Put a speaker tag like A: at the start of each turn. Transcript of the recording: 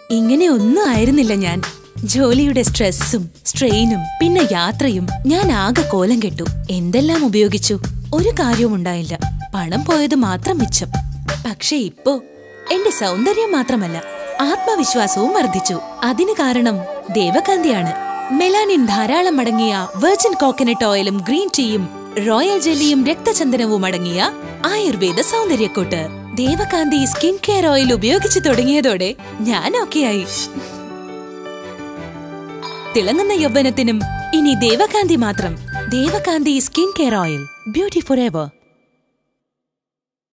A: ഇങ്ങനെ ഒന്നും ആയിരുന്നില്ല ഞാൻ ജോലിയുടെ സ്ട്രെസ്സും സ്ട്രെയിനും പിന്നെ യാത്രയും ഞാൻ ആകെ കോലം കെട്ടു എന്തെല്ലാം ഉപയോഗിച്ചു ഒരു കാര്യവും ഉണ്ടായില്ല പണം പോയത് മാത്രം മിച്ചം പക്ഷെ ഇപ്പോ എന്റെ സൗന്ദര്യം മാത്രമല്ല ആത്മവിശ്വാസവും വർദ്ധിച്ചു അതിന് കാരണം ദേവകാന്തിയാണ് മെലാനിൻ ധാരാളം അടങ്ങിയ വെർജിൻ കോക്കനട്ട് ഓയിലും ഗ്രീൻ ടീയും റോയൽ ജെല്ലിയും രക്തചന്ദനവും അടങ്ങിയ ആയുർവേദ സൗന്ദര്യക്കൂട്ട് ദേവകാന്തി സ്കിൻ കെയർ ഓയിൽ ഉപയോഗിച്ചു തുടങ്ങിയതോടെ ഞാൻ ഓക്കെയായി തിളങ്ങുന്ന യൗവനത്തിനും ഇനി ദേവകാന്തി മാത്രം Devakanthi skin care oil beauty for ever